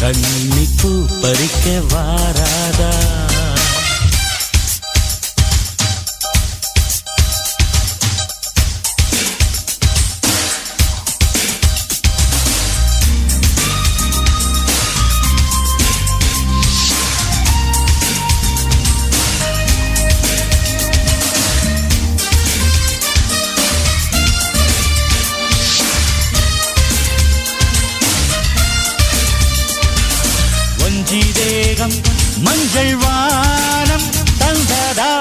கன்னிப்பூ பறிக்க வாராதா வஞ்சி தேகம் மஞ்சள் வானம் தந்ததா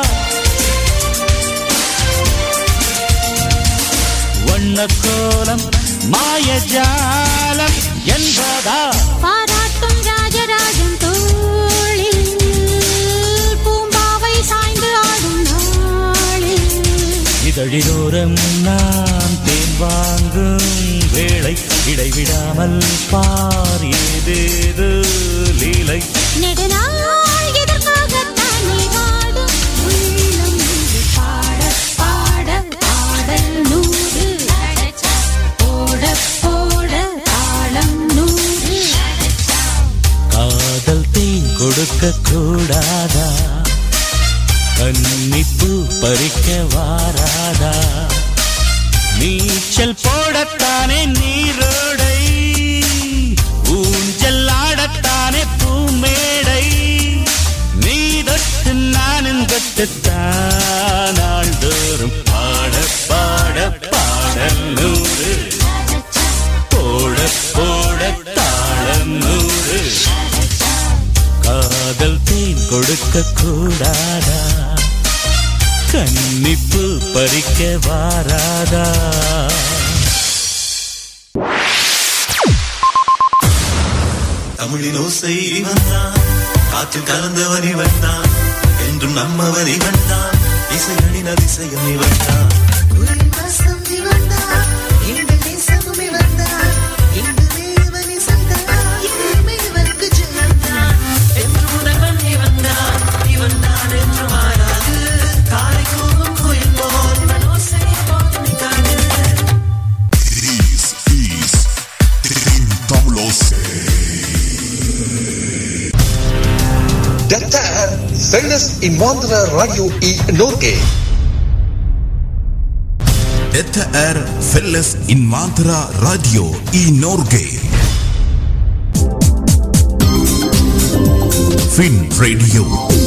வண்ணக்கோலம் மாயஜாலம் என்பதா பாராட்டும் ராஜராஜன் தோளில் பூம்பாவை சாய்ந்து ஆடும் நாளில் இதழிலோரம் நான் தேன் வாங்கும் வேளை இடைவிடாமல் பார் ஏதேது லீலை நெடுநாள் எதற்காகத்தான் நீ வாடும் உள்ளம் இது பாட பாட பாடல் நூறு போட போட தாளம் நூறு காதல் தேன் கொடுக்க கூடாதா கன்னிப்பூ பறிக்க வாராதா நீச்சல் போடத்தானே நீரோடை ஊஞ்சல் ஆடத்தானே பூமேடை நீ தொட்டு நானும் தொட்டுத்தான் நாள்தோறும் பாட பாட பாடல் நூறு போட போட தாளம் நூறு காதல் தேன் கொடுக்க கூடாதா கன்னிப்பு பறிக்க வாராதா தமிழின் ஓசை இவன் தான் காற்றில் கலந்தவன் இவன் தான் என்றும் நம்மவன் இவன் தான் இசையனின் அதிசயம் இவன் தான் This is Tintamlose. Detta är Felles invandrarradio i Norge. Detta är Felles Invantera Radio i Norge. Finn Radio.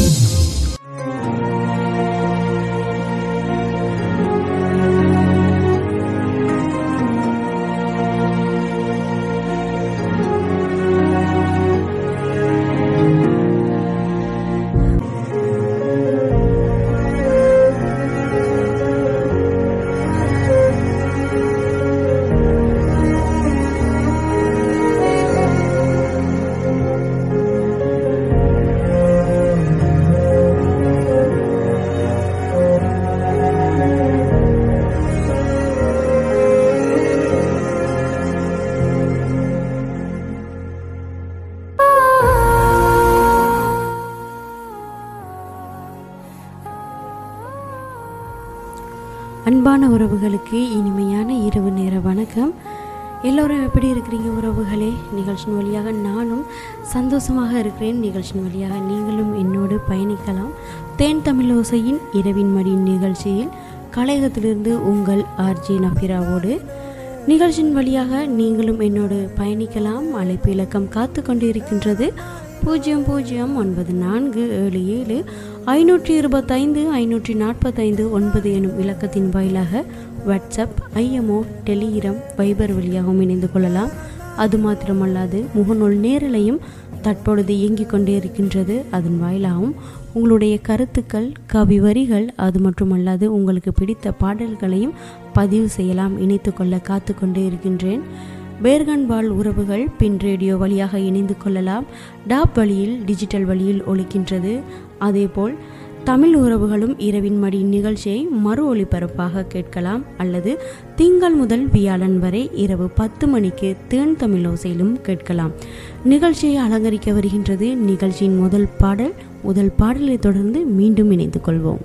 அன்பான உறவுகளுக்கு இனிமையான இரவு நேர வணக்கம் எல்லோரும் எப்படி இருக்கிறீங்க உறவுகளே நிகழ்ச்சியின் வழியாக நானும் சந்தோஷமாக இருக்கிறேன் நிகழ்ச்சியின் வழியாக நீங்களும் என்னோடு பயணிக்கலாம் தேன் தமிழோசையின் இரவின் மடி நிகழ்ச்சியில் கலையகத்திலிருந்து உங்கள் ஆர்ஜி நஃபிராவோடு நிகழ்ச்சியின் வழியாக நீங்களும் என்னோடு பயணிக்கலாம் அழைப்பு இலக்கம் காத்து கொண்டு இருக்கின்றது பூஜ்ஜியம் பூஜ்ஜியம் ஒன்பது நான்கு ஏழு ஏழு ஐநூற்றி இருபத்தைந்து ஐநூற்றி நாற்பத்தைந்து ஒன்பது எனும் இலக்கத்தின் வாயிலாக வாட்ஸ்அப் ஐஎம்ஓ டெலிகிராம் வைபர் வழியாகவும் இணைந்து கொள்ளலாம் அது மாத்திரமல்லாது முகநூல் நேரலையும் தற்பொழுது இயங்கிக் கொண்டே இருக்கின்றது அதன் வாயிலாகவும் உங்களுடைய கருத்துக்கள் கவி வரிகள் அது மட்டுமல்லாது உங்களுக்கு பிடித்த பாடல்களையும் பதிவு செய்யலாம் இணைத்து கொள்ள காத்து கொண்டே இருக்கின்றேன் பேர்கன் வாழ் உறவுகள் பின் ரேடியோ வழியாக இணைந்து கொள்ளலாம் டாப் வழியில் டிஜிட்டல் வழியில் ஒலிக்கின்றது அதேபோல் தமிழ் உறவுகளும் இரவின் மடி நிகழ்ச்சியை மறு ஒளிபரப்பாக கேட்கலாம் அல்லது திங்கள் முதல் வியாழன் வரை இரவு பத்து மணிக்கு தேன் தமிழ் ஓசையிலும் கேட்கலாம் நிகழ்ச்சியை அலங்கரிக்க வருகின்றது நிகழ்ச்சியின் முதல் பாடல் முதல் பாடலை தொடர்ந்து மீண்டும் இணைந்து கொள்வோம்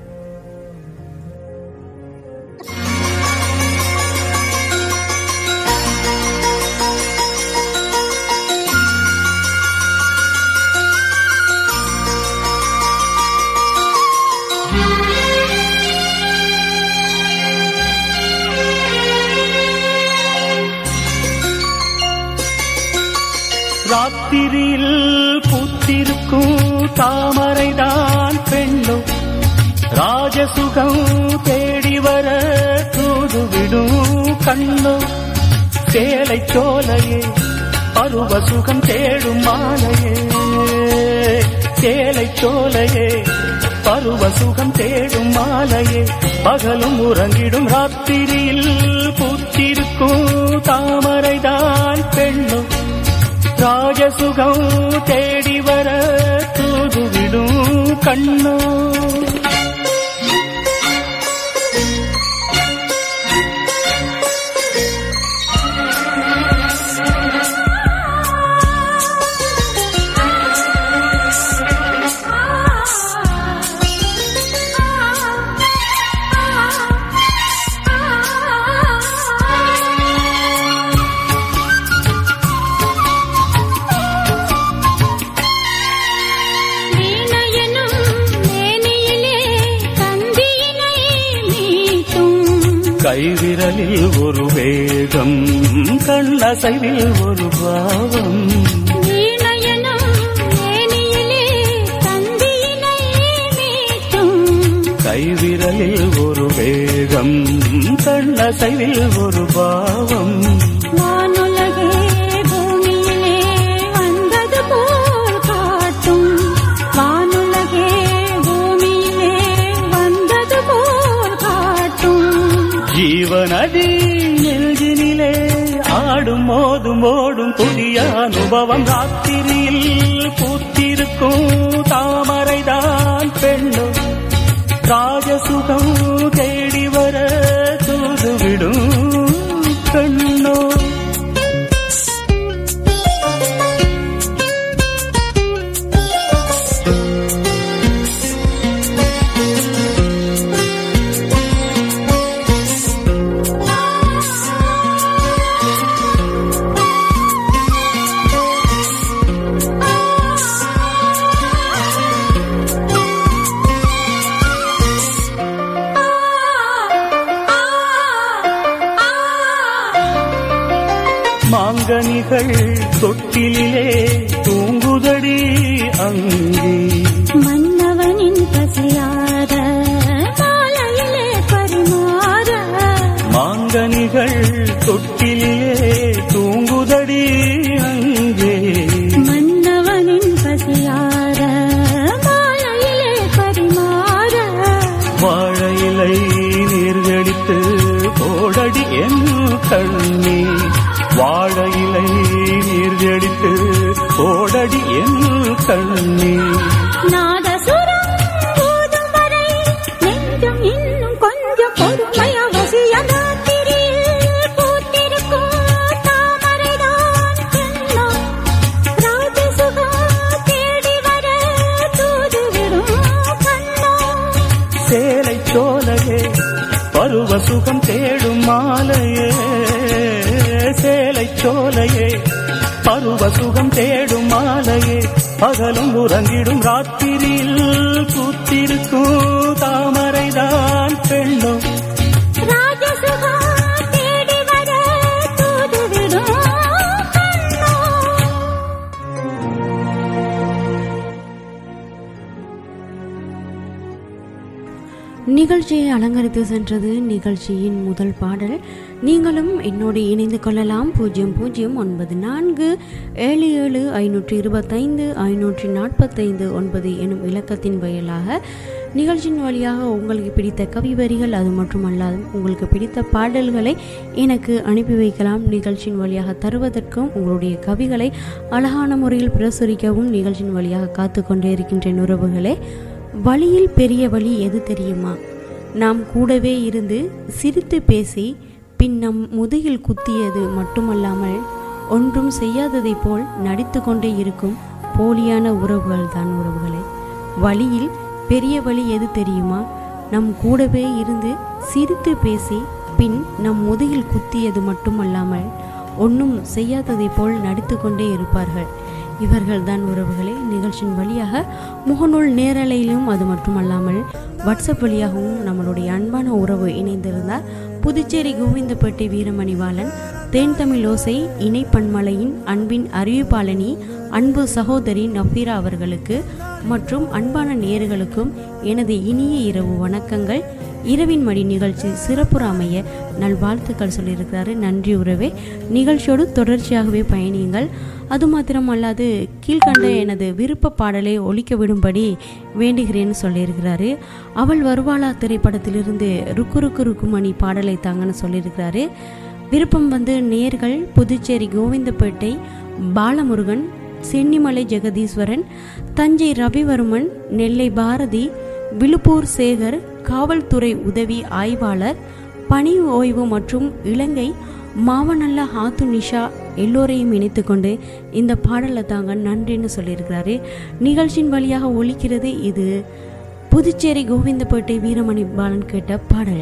ராத்திரியில் பூத்திருக்கும் தாமரைதான் பெண்ணும் ராஜசுகம் தேடி வர தூதுவிடும் கண்ணோ சேலை சோலையே பருவ சுகம் தேடும் மாலையே சேலை சோலையே பருவ சுகம் தேடும் மாலையே பகலும் உறங்கிடும் ராத்திரியில் பூத்திருக்கும் தாமரைதான் பெண்ணும் ராஜசுகம் தேடி வர தூதுவிடும் கண்ணோ வீணையனும் மேனியிலே தந்தியினை மீட்டும் கைவிரலில் ஒரு வேகம் கண்ணசைவில் ஒரு பாவம் வீணையனும் மேனியிலே தந்தியினை மீட்டும் கைவிரலில் ஒரு வேகம் கண்ணசைவில் ஒரு பாவம் வானுலகே பூமியிலே வந்தது போல் காட்டும் வானுலகே பூமியிலே வந்தது போல் காட்டும் ஜீவனதி நெஞ்சினிலே ஆடும் மோதும் ஓடும் புதிய அனுபவம் ராத்திரியில் பூத்திருக்கும் தாமரைதான் பெண்ணும் ராஜசுகம் தேடி வர தூதுவிடும் கண்ணோ மாங்கனிகள் தொட்டிலே தூங்குதடி அங்கே மன்னவனின் பசியார மாலையிலே பரிமாற மாங்கனிகள் தொட்டிலே தூங்குதடி அங்கே மன்னவனின் பசியார மாலையிலே பரிமாற வாழையிலை நீர்கடித்து போடடி என் கண்ணே வாழையிலை நீர்கடித்து போடடி என் கண்ணே நாதசுரம் போதும் வரை நெஞ்சம் இன்னும் கொஞ்சம் பொறுமை அவசியம் ராத்திரியில் பூத்திருக்கும் தாமரைதான் பெண்ணம் ராஜசுகம் தேடி வர தூதுவிடும் கண்ணம் சேலை சோலையே பருவ சுகம் தேடும் மாலையே சேலை சோலையே பருவ சுகம் தேடும் மாலையே பகலும் உறங்கிடும் ராத்திரியில் பூத்திருக்கும் தாமரைதான் பெண்ணும் ராஜசுகம் தேடி வர தூதுவிடும் கண்ணம் நிகழ்ச்சியை அலங்கரித்து சென்றது நிகழ்ச்சியின் முதல் பாடல் நீங்களும் என்னோடு இணைந்து கொள்ளலாம் பூஜ்ஜியம் பூஜ்ஜியம் ஒன்பது நான்கு ஏழு ஏழு ஐநூற்றி இருபத்தைந்து ஐநூற்றி நாற்பத்தைந்து ஒன்பது எனும் இலக்கத்தின் வாயிலாக நிகழ்ச்சியின் வழியாக உங்களுக்கு பிடித்த கவி வரிகள் அது மட்டுமல்லாது உங்களுக்கு பிடித்த பாடல்களை எனக்கு அனுப்பி வைக்கலாம் நிகழ்ச்சியின் வழியாக தருவதற்கும் உங்களுடைய கவிகளை அழகான முறையில் பிரசுரிக்கவும் நிகழ்ச்சியின் வழியாக காத்து கொண்டே இருக்கின்றேன் உறவுகளே வழியில் பெரிய வழி எது தெரியுமா நாம் கூடவே இருந்து சிரித்து பேசி பின் நம் முதுகில் குத்தியது மட்டுமல்லாமல் ஒன்றும் செய்யாததைப் போல் நடித்து கொண்டே இருக்கும் போலியான உறவுகள் தான் உறவுகளே வழியில் பெரிய வழி எது தெரியுமா நம் கூடவே இருந்து சிரித்து பேசி பின் நம் முதுகில் குத்தியது மட்டுமல்லாமல் ஒன்றும் செய்யாததைப் போல் நடித்து கொண்டே இருப்பார்கள் இவர்கள் தான் உறவுகளே நிகழ்ச்சியின் வழியாக முகநூல் நேரலையிலும் அது மட்டுமல்லாமல் வாட்ஸ்அப் வழியாகவும் நம்மளுடைய அன்பான உறவு இணைந்திருந்தார் புதுச்சேரி கோவிந்தப்பட்டி வீரமணிவாளன் தேன் தமிழ் ஓசை இணை பன்மலையின் அன்பின் அறிவிப்பாளனி அன்பு சகோதரி நஃபீரா அவர்களுக்கு மற்றும் அன்பான நேயர்களுக்கும் எனது இனிய இரவு வணக்கங்கள் இரவின் மடி நிகழ்ச்சி சிறப்புற அமைய நல்வாழ்த்துக்கள் சொல்லியிருக்கிறாரு நன்றி உறவே நிகழ்ச்சியோடு தொடர்ச்சியாகவே பயணியுங்கள் அது மாத்திரமல்லாது கீழ்கண்ட எனது விருப்ப பாடலை ஒலிக்க விடும்படி வேண்டுகிறேன்னு சொல்லியிருக்கிறாரு அவள் வருவாளா திரைப்படத்திலிருந்து ருக்கு ருக்கு ருக்குமணி பாடலை தாங்கன்னு சொல்லியிருக்கிறாரு விருப்பம் வந்து நேர்கள் புதுச்சேரி கோவிந்தப்பேட்டை பாலமுருகன் சென்னிமலை ஜெகதீஸ்வரன் தஞ்சை ரவிவர்மன் நெல்லை பாரதி விழுப்பூர் சேகர் காவல்துறை உதவி ஆய்வாளர் பணி ஓய்வு மற்றும் இலங்கை மாவனல்ல ஹாத்து நிஷா எல்லோரையும் இணைத்து கொண்டு இந்த பாடலை தாங்க நன்றின்னு சொல்லியிருக்கிறாரு நிகழ்ச்சியின் வழியாக ஒலிக்கிறது இது புதுச்சேரி கோவிந்தப்பேட்டை வீரமணி பாலன் கேட்ட பாடல்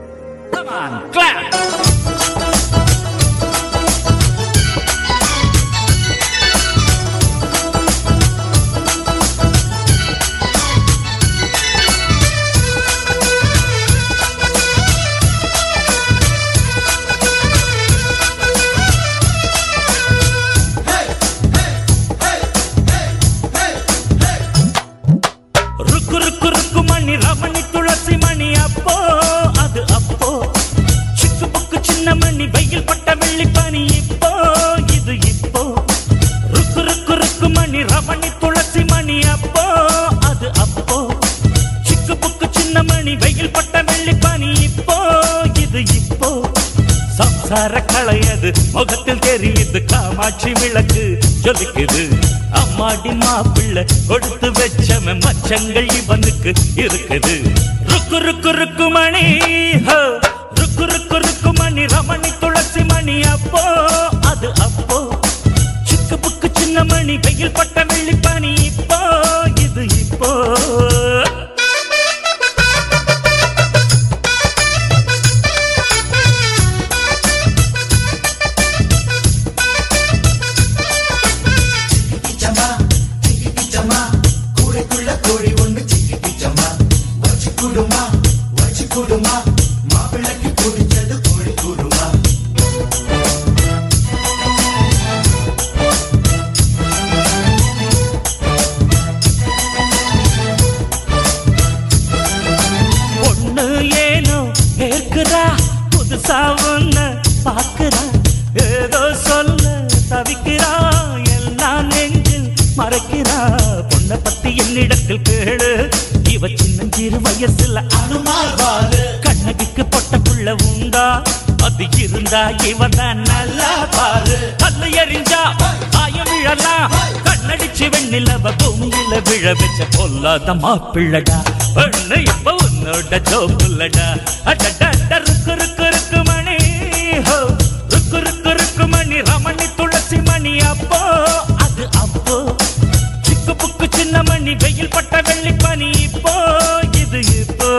ருக்கு ருக்கு ருக்கு மணி ரமணி துளசி மணி அப்போ அது அப்போ சிக்கு புக்கு சின்ன மணி வெயில் பட்ட வெள்ளி பனி இப்போ இது இப்போ ருக்கு ருக்கு ருக்கு மணி ரமணி துளசி மணி அப்போ அது அப்போ சிக்கு புக்கு சின்ன மணி வெயில் பட்ட வெள்ளி பனி இப்போ இது இப்போ சம்சார களையது முகத்தில் தெரியுது காமாட்சி விளக்கு ஜொலிக்குது அம்மாடி மாப்பிள்ளை கொடுத்து வச்சவன் மச்சங்கள் இவனுக்கு இருக்குது ருக்கு ருக்கு ருக்கு மணி ஹோ, ருக்கு ருக்கு ருக்கு மணி ரமணி துளசி மணி அப்போ அது அப்போ சிக்கு புக்கு சின்ன மணி வெயில் பட்ட வெள்ளி பனி இப்போ இது இப்போ பொண்ணு ஏனோ கேட்கிறா புதுசா ஒண்ணு பாக்குறா ஏதோ சொல்ல தவிக்கிறா எல்லாம் நெஞ்சில் மறைக்கிறா பொண்ணை பத்தி என்னிடத்தில் கேளு இவ சின்னஞ்சிறு வயசுல அனுமாவாரு கண்ணகிக்கு பொட்ட புள்ள உண்டா அது இருந்தா இவதான் நல்லா பாரு கல்லு எறிஞ்சா ஆயம் விழலாம் கண்ணடிச்சு வெண்ணிலவ பூமியில விழ வச்ச பொல்லாத மாப்பிள்ளடா பொண்ணு இப்ப உன்னோட ஜோப்புள்ளடா அடடட ருக்கு ருக்கு ருக்கு மணி ஹோ ருக்கு ருக்கு ருக்கு மணி ரமணி துளசி மணி அப்போ அது அப்போ சிக்கு புக்கு சின்ன மணி வெயில் பட்ட வெள்ளி பனி இப்போ இது இப்போ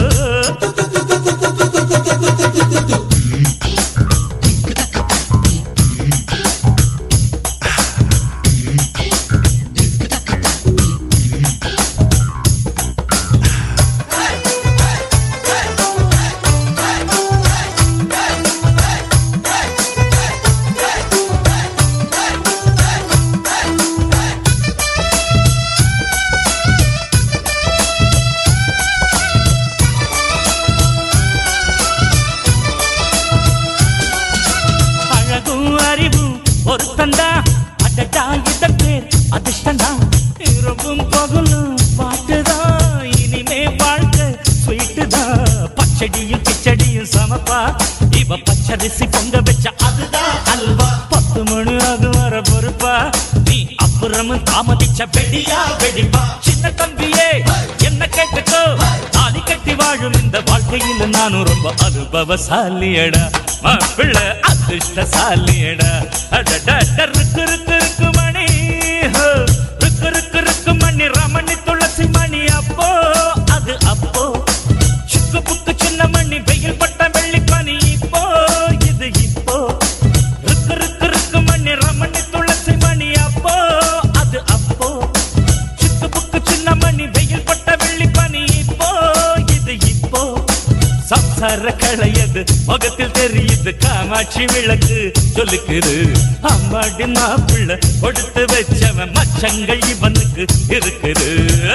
அழகும் அறிவும் ஒருத்தந்தா அடடா இதன் பேர் அதிர்ஷ்டந்தா இரவும் பகலும் பாட்டுதான் இனிமே வாழ்க்கை ஸ்வீட்டுதான் பச்சடியும் கிச்சடியும் சமப்பா இவ பச்சரிசி பொங்க வச்ச அதுதான் அல்வா பத்து மணி ஆகும் வர பொறுப்பா நீ அப்புறமும் தாமதிச்ச வெடியா வெடிப்பா சின்ன தம்பியே என்ன கேட்டுக்கோ தாலி கட்டி வாழும் இந்த வாழ்க்கையில் நானும் ரொம்ப அனுபவசாலியடா மாப்பிள்ளை அதிர்ஷ்டசாலியடா அடடா ருக்கு ருக்கு ருக்கு மணி ஹோ, ருக்கு ருக்கு ருக்கு மணி ரமணி துளசி மணி அப்போ அது அப்போ சிக்கு புக்கு சின்ன மணி வெயில் பட்ட வெள்ளி பனி இப்போ இது இப்போ ருக்கு ருக்கு ருக்கு மணி ரமணி துளசி மணி அப்போ அது அப்போ சிக்கு புக்கு சின்ன மணி வெயில் பட்ட வெள்ளி பனி இப்போ இது இப்போ சம்சார அற களையது முகத்தில் தெரியுது காமாட்சி விளக்கு சொல்லுக்குது அம்மாடி மாப்பிள்ள கொடுத்து வச்சவன் மச்சங்கள் இவனுக்கு இருக்குது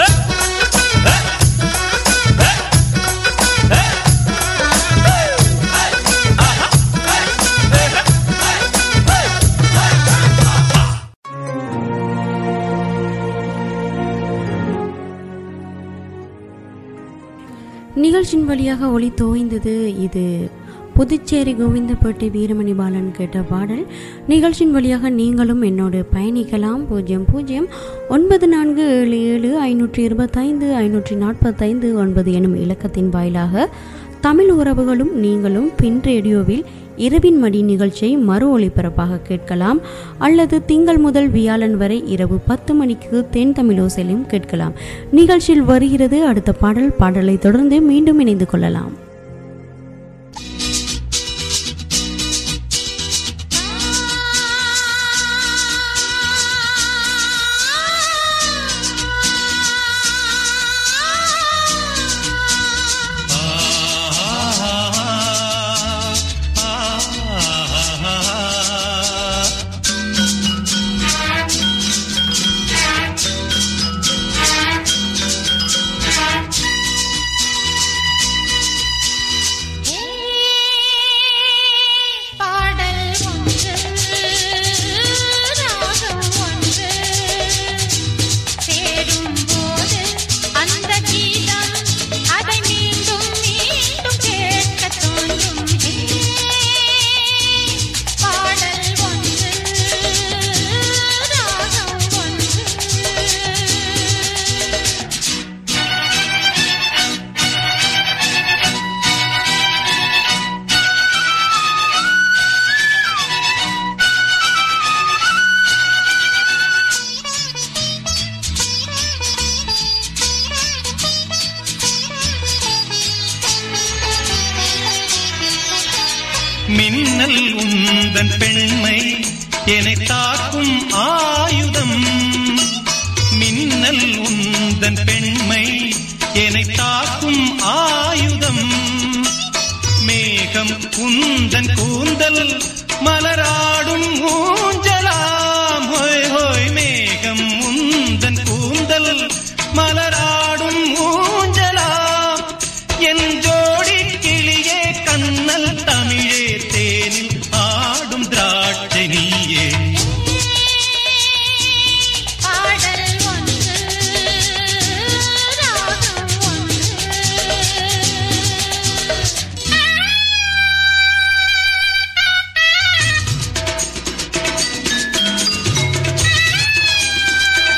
நிகழ்ச்சியின் வழியாக ஒளி தோய்ந்தது இது புதுச்சேரி கோவிந்தப்பட்டி வீரமணி பாலன் கேட்ட பாடல் நிகழ்ச்சியின் வழியாக நீங்களும் என்னோடு பயணிக்கலாம் பூஜ்ஜியம் பூஜ்ஜியம் ஒன்பது நான்கு ஏழு ஏழு ஐநூற்றி இருபத்தைந்து ஐநூற்றி நாற்பத்தைந்து ஒன்பது எனும் இலக்கத்தின் வாயிலாக தமிழ் உறவுகளும் நீங்களும் பின் ரேடியோவில் இரவின் மடி நிகழ்ச்சியை மறு ஒளிபரப்பாக கேட்கலாம் அல்லது திங்கள் முதல் வியாழன் வரை இரவு பத்து மணிக்கு தென் தமிழோசையிலும் கேட்கலாம் நிகழ்ச்சியில் வருகிறது அடுத்த பாடல் பாடலை தொடர்ந்து மீண்டும் இணைந்து கொள்ளலாம் பாடல் ஒன்று ராகம் ஒன்று சேரும்போது அந்த கீதம் அதை மீண்டும் மீண்டும் கேட்கத் தோன்றும் பாடல் ஒன்று ராகம் ஒன்று மின்னல் உந்தன் பெண்மை என்னை தாக்கும் ஆயுதம் மின்னல் உந்தன் பெண்மை என்னை தாக்கும் ஆயுதம் மேகம் உந்தன் கூந்தல் மலராடும் ஊஞ்சலாம் ஹோய் ஹோய் மேகம் உந்தன் கூந்தல் மலராடும் ஊஞ்சலாம் என் ஜோடி கிளியே கண்ணல் தமிழே தேனில் ஆடும் திராட்சை நீயே பாடல் ஒன்று ராகம் ஒன்று ஆ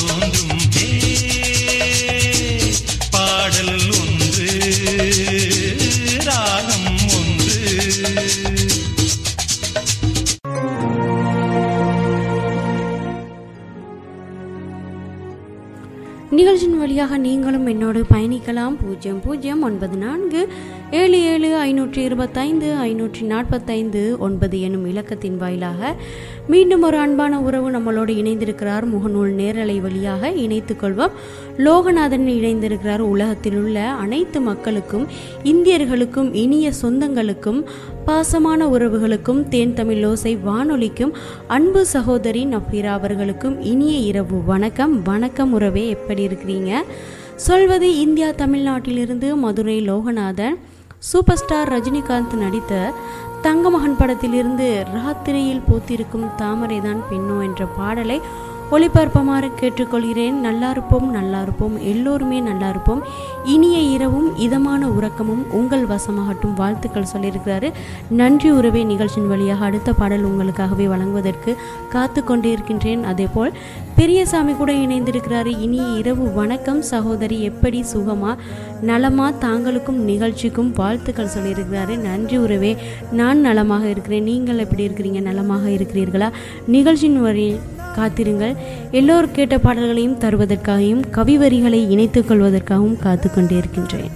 தோன்றும் ஏ, பாடல் ஒன்று ராகம் ஒன்று நிகழ்ச்சியின் வழியாக நீங்களும் என்னோடு பயணிக்கலாம் பூஜ்ஜியம் பூஜ்ஜியம் ஒன்பது நான்கு ஏழு ஏழு ஐநூற்றி இருபத்தைந்து ஐநூற்றி நாற்பத்தைந்து ஒன்பது எனும் இலக்கத்தின் வாயிலாக மீண்டும் ஒரு அன்பான உறவு நம்மளோடு இணைந்திருக்கிறார் முகநூல் நேரலை வழியாக இணைத்துக் கொள்வோம் லோகநாதன் இணைந்திருக்கிறார் உலகத்தில் உள்ள அனைத்து மக்களுக்கும் இந்தியர்களுக்கும் இனிய சொந்தங்களுக்கும் பாசமான உறவுகளுக்கும் தேன் தமிழ் ஓசை வானொலிக்கும் அன்பு சகோதரி நஃபீரா அவர்களுக்கும் இனிய இரவு வணக்கம் வணக்கம் உறவே எப்படி இருக்கிறீங்க சொல்வது இந்தியா தமிழ்நாட்டிலிருந்து மதுரை லோகநாதன் சூப்பர் ஸ்டார் ரஜினிகாந்த் நடித்த தங்கமகன் படத்திலிருந்து ராத்திரியில் பூத்திருக்கும் தாமரைதான் பெண்ணோ என்ற பாடலை ஒளிபரப்பமாறு கேட்டுக்கொள்கிறேன் நல்லா இருப்போம் நல்லா இருப்போம் எல்லோருமே நல்லா இருப்போம் இனிய இரவும் இதமான உறக்கமும் உங்கள் வசமாகட்டும் வாழ்த்துக்கள் சொல்லியிருக்கிறாரு நன்றி உறவே நிகழ்ச்சியின் வழியாக அடுத்த பாடல் உங்களுக்காகவே வழங்குவதற்கு காத்து கொண்டே இருக்கின்றேன் அதேபோல் பெரியசாமி கூட இணைந்திருக்கிறாரு இனிய இரவு வணக்கம் சகோதரி எப்படி சுகமா நலமா தாங்களுக்கும் நிகழ்ச்சிக்கும் வாழ்த்துக்கள் சொல்லியிருக்கிறாரு நன்றி உறவே நான் நலமாக இருக்கிறேன் நீங்கள் எப்படி இருக்கிறீங்க நலமாக இருக்கிறீர்களா நிகழ்ச்சியின் வழி காத்திருங்கள் எல்லோரும் கேட்ட பாடல்களையும் தருவதற்காகவும் கவி வரிகளை இணைத்துக் கொள்வதற்காகவும் காத்து கொண்டே இருக்கின்றேன்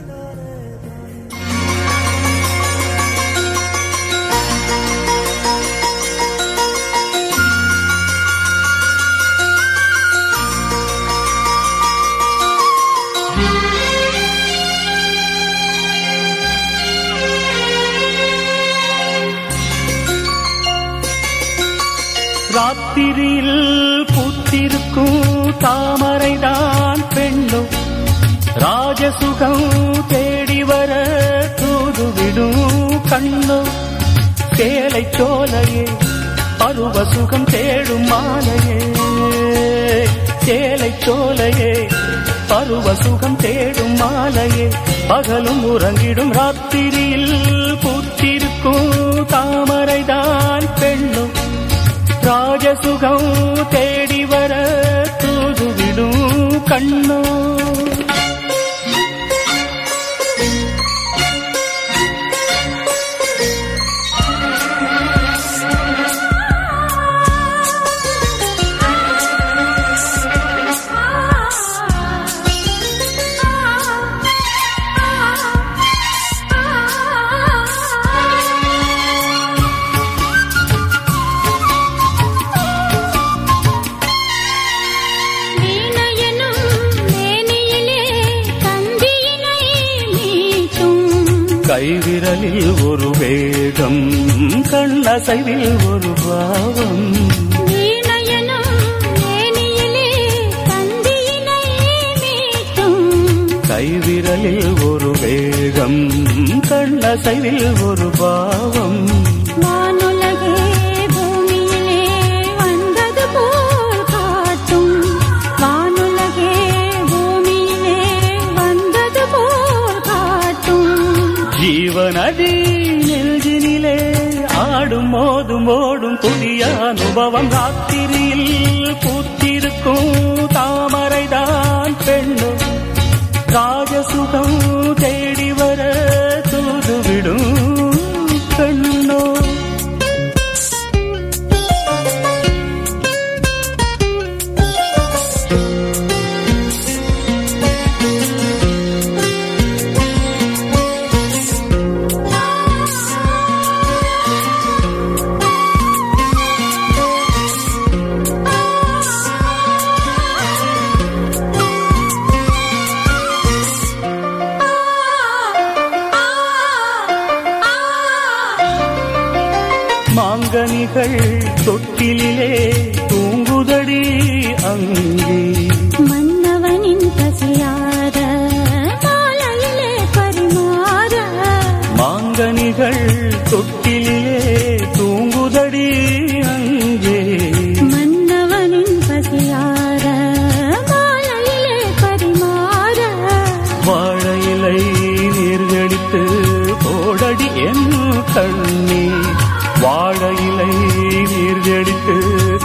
ராத்திரியில் பூத்திருக்கும் தாமரைதான் பெண்ணும் ராஜசுகம் தேடி வர தூதுவிடும் கண்ணும் சேலை சோலையே பருவ சுகம் தேடும் மாலையே சேலை சோலையே பருவ சுகம் தேடும் மாலையே பகலும் உறங்கிடும் ராத்திரியில் பூத்திருக்கும் தாமரைதான் பெண்ணும் ராஜசுகம் தேடி வர தூதுவிடும் கண்ணோ வீணையனும் மேனியிலே தந்தியினை மீட்டும் கைவிரலில் ஒரு வேகம் கண்ணசைவில் ஒரு பாவம் வீணையனும் மேனியிலே தந்தியினை மீட்டும் கைவிரலில் ஒரு வேகம் கண்ணசைவில் ஒரு பாவம் வானுலகே பூமியிலே வந்தது போல் காட்டும் வானுலகே பூமியிலே வந்தது போல் காட்டும் ஜீவநதி நெஞ்சினிலே ஆடும் மோதும் ஓடும் புதிய அனுபவம் ராத்திரியில் பூத்திருக்கும் தாமரைதான் பெண்ணும் ராஜசுகம் தேடி வர தூதுவிடும் கண்ணோ மாங்கனிகள் தொட்டிலே தூங்குதடி அங்கே மன்னவனின் பசியார மாலையிலே பரிமாற மாங்கனிகள் தொட்டிலே தூங்குதடி அங்கே மன்னவனின் பசியார மாலையிலே பரிமாற வாழையிலை நீர்கடித்து போடடி என் கண்ணே வாழையிலை நீர்கடித்து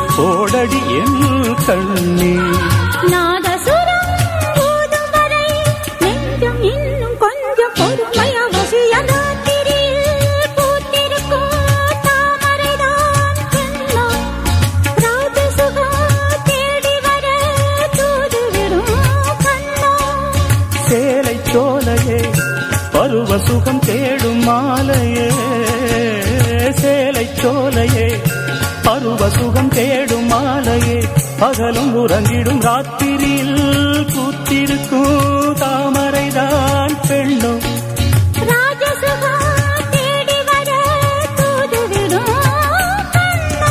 சுகம் தேடும் மாலையே சேலை சோலையே பருவ சுகம் தேடும் மாலையே பகலும் உறங்கிடும் ராத்திரியில் கூத்திருக்கும் தாமரைதான் பெண்ணும் ராஜசுகம் தேடி வர தூதுவிடும் கண்ணோ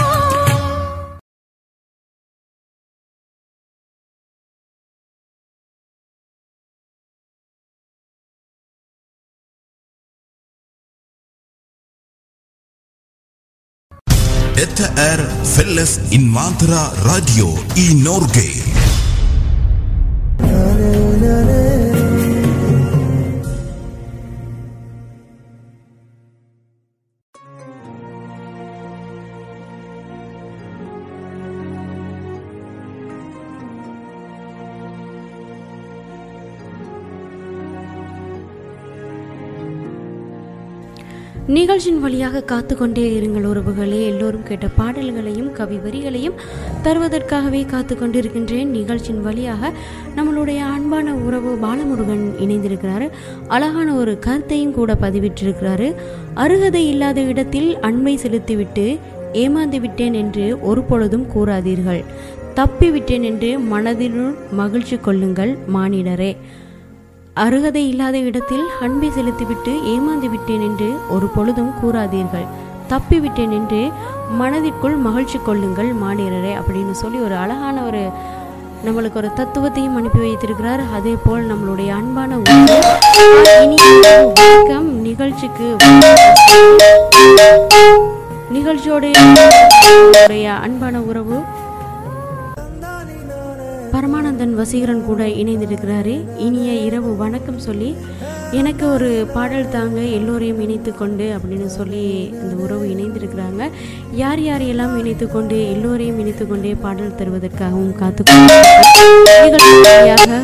Detta är Felles Invandrara Radio i Norge. நிகழ்ச்சியின் வழியாக காத்து கொண்டே இருங்கள் உறவுகளே எல்லோரும் கேட்ட பாடல்களையும் கவி வரிகளையும் தருவதற்காகவே காத்து கொண்டிருக்கின்றேன் நிகழ்ச்சியின் வழியாக நம்மளுடைய அன்பான உறவு பாலமுருகன் இணைந்திருக்கிறாரு அழகான ஒரு கருத்தையும் கூட பதிவிட்டிருக்கிறாரு அருகதை இல்லாத இடத்தில் அண்மை செலுத்திவிட்டு ஏமாந்து விட்டேன் என்று ஒரு பொழுதும் கூறாதீர்கள் தப்பி விட்டேன் என்று மனதினுள் மகிழ்ச்சி கொள்ளுங்கள் மானிடரே அருகதை இல்லாத இடத்தில் அன்பை செலுத்திவிட்டு ஏமாந்து விட்டேன் என்று ஒரு பொழுதும் கூறாதீர்கள் தப்பி விட்டேன் என்று மனதிற்குள் மகிழ்ச்சி கொள்ளுங்கள் மாநிலரே அப்படின்னு சொல்லி ஒரு அழகான ஒரு நம்மளுக்கு ஒரு தத்துவத்தையும் அனுப்பி வைத்திருக்கிறார் அதே போல் நம்மளுடைய அன்பான உறவு, இனிய வணக்கம் நிகழ்ச்சிக்கு நிகழ்ச்சியோடைய நம்மளுடைய அன்பான உறவு பரமானந்தன் வசீகரன் கூட இணைந்திருக்கிறாரு இனிய இரவு வணக்கம் சொல்லி எனக்கு ஒரு பாடல் தாங்க எல்லோரையும் இணைத்து கொண்டு அப்படின்னு சொல்லி அந்த உறவு இணைந்திருக்கிறாங்க யார் யாரையெல்லாம் இணைத்து கொண்டு எல்லோரையும் இணைத்து கொண்டே பாடல் தருவதற்காகவும் காத்து நிகழ்ச்சியாக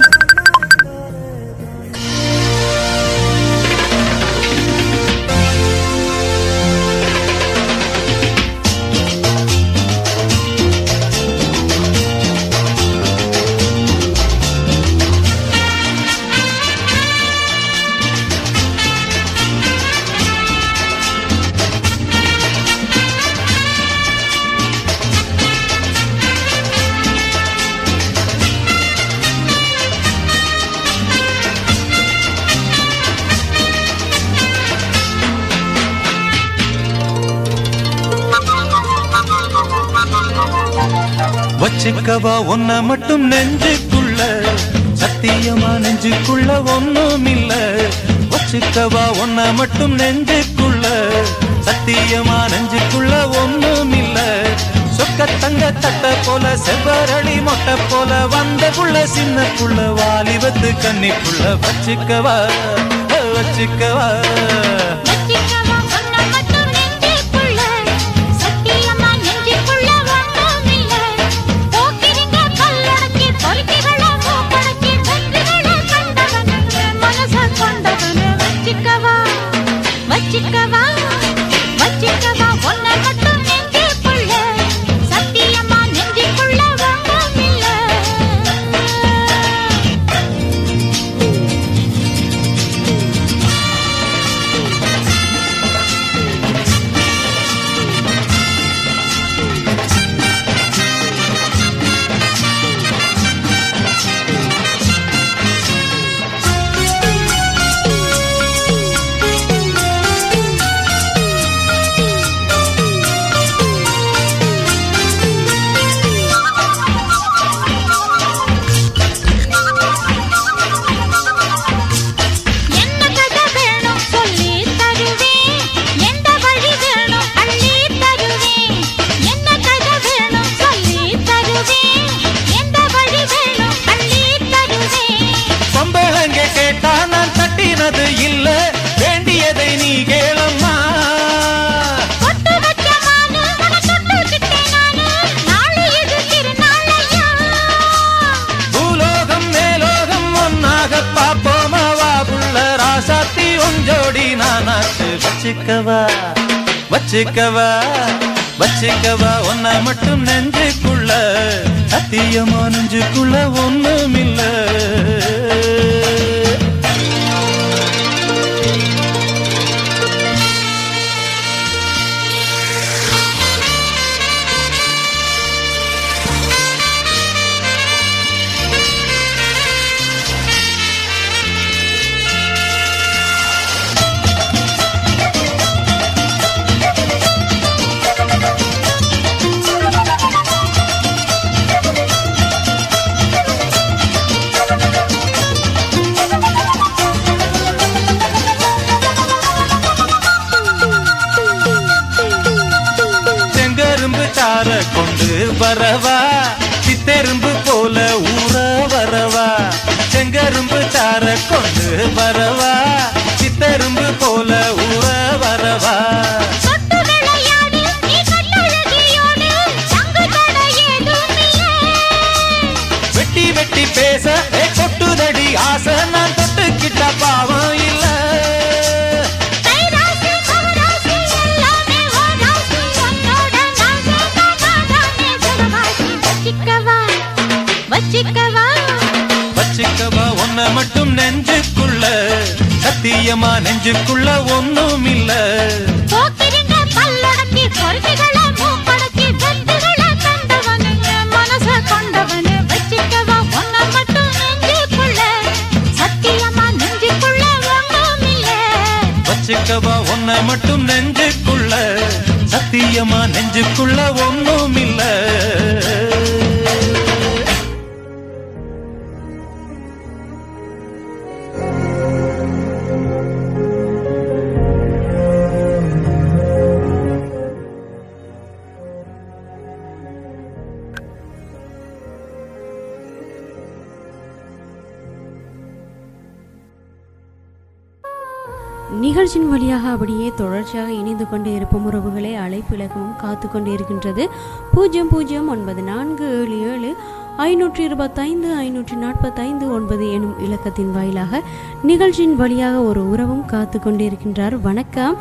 வச்சுக்கவா ஒன்ன மட்டும் நெஞ்சுக்குள்ள சத்தியமா நெஞ்சுக்குள்ள ஒண்ணும் இல்ல வச்சுக்கவா ஒன்ன மட்டும் நெஞ்சுக்குள்ள சத்தியமா நெஞ்சுக்குள்ள ஒண்ணும் இல்ல சொக்க தங்க தட்ட போல செவ்வரளி மொட்டை போல வந்த புள்ள சின்ன புள்ள வாலிபத்து கன்னிக்குள்ள வச்சுக்கவா வச்சுக்கவா வச்சிக்கவா ஒன்ன மட்டும் நெஞ்சுக்குள்ள சத்தியமா நெஞ்சுக்குள்ள ஒண்ணுமில்ல போக்கிரிங்க கல்லடக்கி பொறுக்கிகள மூக்கடக்கி வெற்றிகள கண்டவனு மனச கொண்டவனு வச்சிக்கவா வச்சிக்கவா வச்சிக்கவா ஒன்ன மட்டும் நெஞ்சுக்குள்ள சத்தியமா நெஞ்சுக்குள்ள ஒண்ணுமில்ல என்ன கதை வேணும் சொல்லி தருவேன் எந்த வழி வேணும் அள்ளி தருவேன் என்ன கதை வேணும் சொல்லி தருவேன் எந்த வழி வேணும் அள்ளி தருவேன் பொம்பளங்க கேட்டா நான் தட்டினது இல்ல வேண்டியதை நீ கேளம்மா பொட்டு வச்ச மானு உன தொட்டுக்கிட்டேன் நானு நாளை இது திருநாளையா பூலோகம் மேலோகம் ஒன்னாக பாப்போமா வா புள்ள ராசாத்தி ஒஞ்சோடி நானாச்சு வச்சுக்கவா வச்சுக்கவா வச்சுக்கவா ஒன்ன மட்டும் நெஞ்சுக்குள்ள சத்தியமா நெஞ்சுக்குள்ள ஒண்ணுமில்ல வரவா சித்தெரும்பு போல ஊற வரவா செங்கரும்பு சார கொண்டு வரவா சித்தெரும்பு போல ஊற வரவா தொட்டு விளையாடு நீ கட்டழகியோடு தங்கு தடை ஏதும் இல்லை வெட்டி வெட்டி பேச ஏ கொட்டுதடி ஆசை நான் தொட்டுக்கிட்ட பாவம் இல்ல கைராசி மகராசி எல்லாமே ஓராசி உன்னோட நான் சேர்ந்தா நான் தானே ஜனவாசி வச்சிக்கவா வச்சிக்கவா வச்சுக்கவா ஒன்ன மட்டும் நெஞ்சுக்குள்ள சத்தியமா நெஞ்சுக்குள்ள ஒண்ணும் இல்ல போக்கிரிங்க பல்லடக்கி பொறுமைகளை மூக்கடக்கி வெட்டுகளை கண்டவனு என் மனச கொண்டவனு வச்சிக்கவா ஒன்ன மட்டும் நெஞ்சுக்குள்ள சத்தியமா நெஞ்சுக்குள்ள ஒன்றும் இல்லை வச்சுக்கவா ஒன்ன மட்டும் நெஞ்சுக்குள்ள சத்தியமா நெஞ்சுக்குள்ள ஒண்ணும் இல்ல நிகழ்ச்சியின் வழியாக அப்படியே தொடர்ச்சியாக இணைந்து கொண்டே இருப்போம் உறவுகளே அழைப்பு இலக்கமும் காத்து கொண்டே இருக்கின்றது பூஜ்ஜியம் பூஜ்ஜியம் ஒன்பது நான்கு ஏழு ஏழு ஐநூற்றி இருபத்தைந்து ஐநூற்றி நாற்பத்தைந்து ஒன்பது எனும் இலக்கத்தின் வாயிலாக நிகழ்ச்சியின் வழியாக ஒரு உறவும் காத்து கொண்டே இருக்கின்றார் வணக்கம்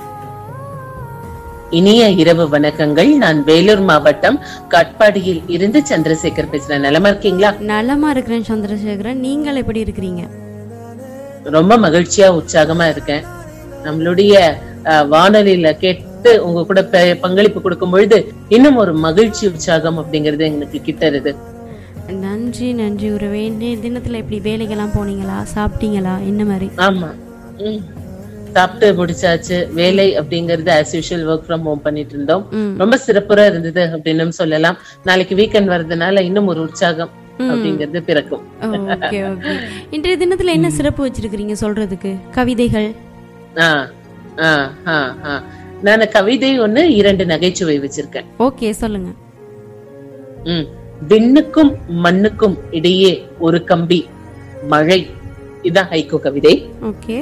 இனிய இரவு வணக்கங்கள் நான் வேலூர் மாவட்டம் காட்பாடியில் இருந்து சந்திரசேகர் பேசுறேன் நலமா இருக்கீங்களா நலமா இருக்கிறேன் சந்திரசேகரன் நீங்கள் எப்படி இருக்கிறீங்க ரொம்ப மகிழ்ச்சியா உற்சாகமா இருக்கேன் நம்மளுடைய அஹ், வானொலியில கேட்டு உங்க கூட ப- பங்களிப்பு கொடுக்கும் பொழுது இன்னும் ஒரு மகிழ்ச்சி உற்சாகம் அப்படிங்கறது எங்களுக்கு கிட்டருது நன்றி நன்றி உறவே இன்றைய தினத்துல எப்படி வேலைக்கெல்லாம் போனீங்களா சாப்பிட்டீங்களா என்ன மாதிரி ஆமா ம். சாப்பிட்டு முடிச்சாச்சு வேலை அப்படிங்கறது as usual work from home பண்ணிட்டு இருந்தோம் ம். ரொம்ப சிறப்புறா இருந்தது அப்படின்னு சொல்லலாம் நாளைக்கு வீக்கெண்ட் வர்றதுனால இன்னும் ஒரு உற்சாகம் அப்படிங்கிறது பிறக்கும் ஓகே ஓகே இன்றைய தினத்துல என்ன சிறப்பு வச்சிருக்கிறீங்க சொல்றதுக்கு கவிதைகள் ஆ, ஆ, ஆ, ஆ. நான் கவிதை ஒண்ணு இரண்டு நகைச்சுவை வச்சிருக்கேன் ஓகே சொல்லுங்க ம். விண்ணுக்கும் மண்ணுக்கும் இடையே ஒரு கம்பி மழை இதான் ஹைகோ கவிதை ஓகே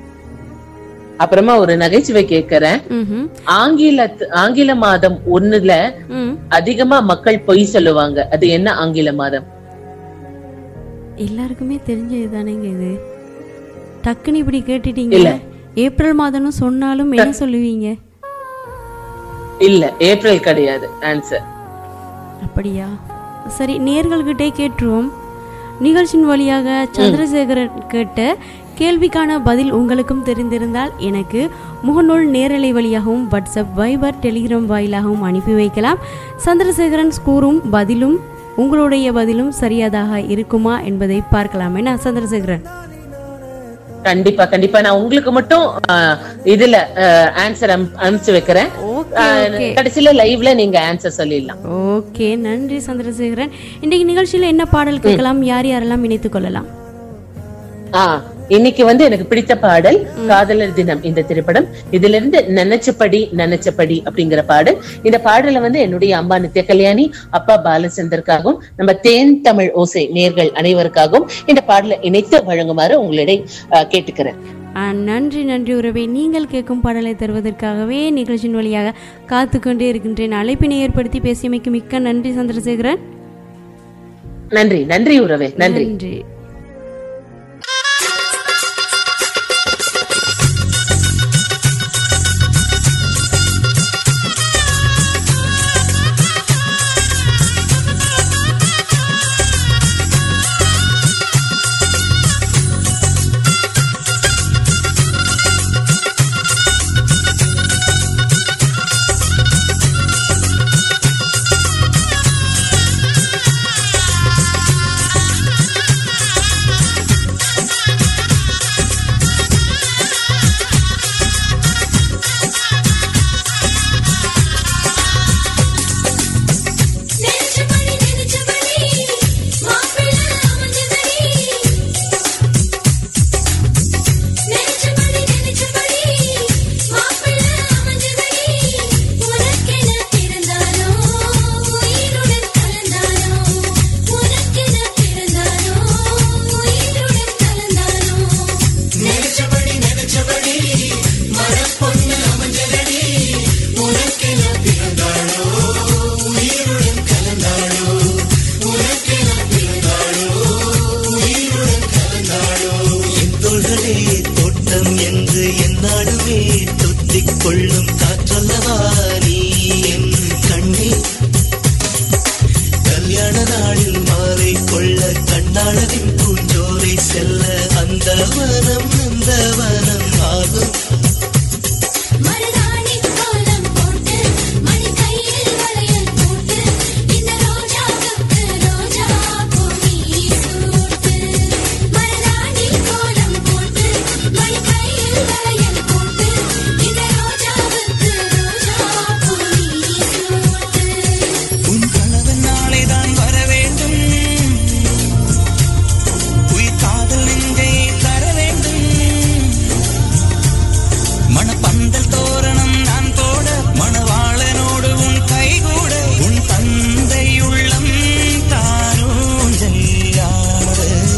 அப்புறமா ஒரு நகைச்சுவை கேட்கறேன் ம் ஆங்கில ஆங்கில மாதம் ஒண்ணுல ம் அதிகமா மக்கள் பொய் சொல்லுவாங்க அது என்ன ஆங்கில மாதம் எல்லாருக்குமே தெரிஞ்சது தானேங்க இது டக்குன்னு இப்படி கேட்டுட்டீங்க ஏப்ரல் மாதம்னு சொன்னாலும் என்ன சொல்லுவீங்க இல்ல ஏப்ரல் கிடையாது ஆன்சர் அப்படியா சரி நேர்கள்கிட்டே கேட்டுருவோம் நிகழ்ச்சியின் வழியாக சந்திரசேகரன் கேட்ட கேள்விக்கான பதில் உங்களுக்கும் தெரிந்திருந்தால் எனக்கு முகநூல் நேரலை வழியாகவும் வாட்ஸ்அப் வைபர் டெலிகிராம் வாயிலாகவும் அனுப்பி வைக்கலாம் சந்திரசேகரன் கூறும் பதிலும் உங்களுடைய பதிலும் சரியாதாக இருக்குமா என்பதை பார்க்கலாம் என்ன சந்திரசேகரன் கண்டிப்பா கண்டிப்பா நான் உங்களுக்கு மட்டும் ஆ, இதுல ஆன்சர் அனுப்பிச்சு வைக்கிறேன் ஓகே ஆ, ஓகே கடைசியில லைவ்ல நீங்க ஆன்சர் சொல்லிடலாம் ஓகே நன்றி சந்திரசேகரன் இன்றைக்கு நிகழ்ச்சியில் என்ன பாடல் கேட்கலாம் யார் யாரெல்லாம் இணைத்துக் கொள்ளலாம் ஆ இன்னைக்கு வந்து எனக்கு பிடித்த பாடல் காதலர் தினம் இந்த திரைப்படம் இதுல இருந்து நினைச்சபடி நினைச்சபடி அப்படிங்கிற பாடல் இந்த பாடலை வந்து என்னுடைய அம்மா நித்ய கல்யாணி அப்பா பாலச்சந்தருக்காகவும் நம்ம தேன் தமிழ் ஓசை நேர்கள் அனைவருக்காகவும் இந்த பாடலை இணைத்து வழங்குமாறு உங்களிடம் ஆ, கேட்டுக்கிறேன் ஆ, நன்றி நன்றி உறவே நீங்கள் கேட்கும் பாடலை தருவதற்காகவே நிகழ்ச்சியின் வழியாக காத்து கொண்டே இருக்கின்றேன் அழைப்பினை ஏற்படுத்தி பேசியமைக்கு மிக்க நன்றி சந்திரசேகரன் நன்றி நன்றி உறவே நன்றி நன்றி ஆ அழகின் பூஞ்சோலை செல்ல அந்த வனம் இந்த வனம் ஆகும் மருதாணி கோலம் போட்டு மணி கையில் வளையல் போட்டு இந்த ரோஜாவுக்கு ரோஜா பூமி சூட்டு மருதாணி கோலம் போட்டு மணி கையில் வளையல் போட்டு இந்த ரோஜாவுக்கு ரோஜா பூமி சூட்டு உன் கணவன் நாளைதான் வர வேண்டும் உயிர் காதல் நெஞ்சை தர வேண்டும் மணப்பந்தல் தோரணம் நான் போட மணவாளனோடு உன் கைகூட உன் தந்தை உள்ளம் தானூஞ்சல் ஆட